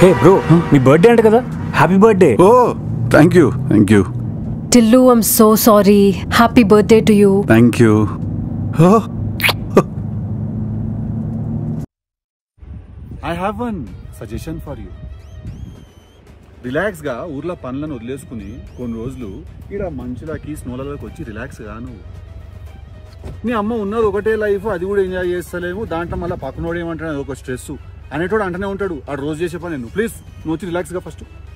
హే bro మీ birthday అంట కదా happy birthday ఓ thank you thank you Tillu, I'm so sorry. Happy birthday to you. Thank you I have one suggestion for you రిలాక్స్గా ఊర్లో పనులను వదిలేసుకుని కొన్ని రోజులు ఇక్కడ మంచులకి స్నోలలోకి వచ్చి రిలాక్స్గా నువ్వు నీ అమ్మ ఉన్నది ఒకటే లైఫ్ అది కూడా ఎంజాయ్ చేస్తలేము దాంట్లో మళ్ళీ పక్కనోడు ఏమంటాడు ఒక స్ట్రెస్ అనేటోడు అంటనే ఉంటాడు ఆ రోజు చేసే పని నువ్వు ప్లీజ్ నువ్వు వచ్చి రిలాక్స్గా ఫస్ట్